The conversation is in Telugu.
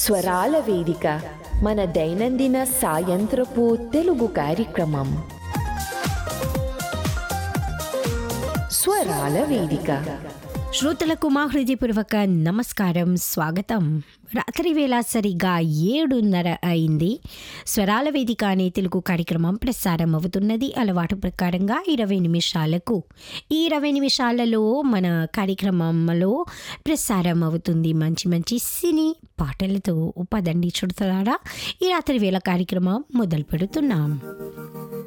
స్వరాల వేదిక మన దైనందిన సాయంత్రపు తెలుగు కార్యక్రమం స్వరాల వేదిక శ్రోతలకు మా హృదయపూర్వక నమస్కారం స్వాగతం రాత్రి వేళ సరిగా ఏడున్నర అయింది స్వరాల వేదిక అనే తెలుగు కార్యక్రమం ప్రసారం అవుతున్నది అలవాటు ప్రకారంగా ఇరవై నిమిషాలకు ఈ ఇరవై నిమిషాలలో మన కార్యక్రమంలో ప్రసారం అవుతుంది మంచి మంచి సినీ పాటలతో పదండి చుడతారా ఈ రాత్రి వేళ కార్యక్రమం మొదలు పెడుతున్నాం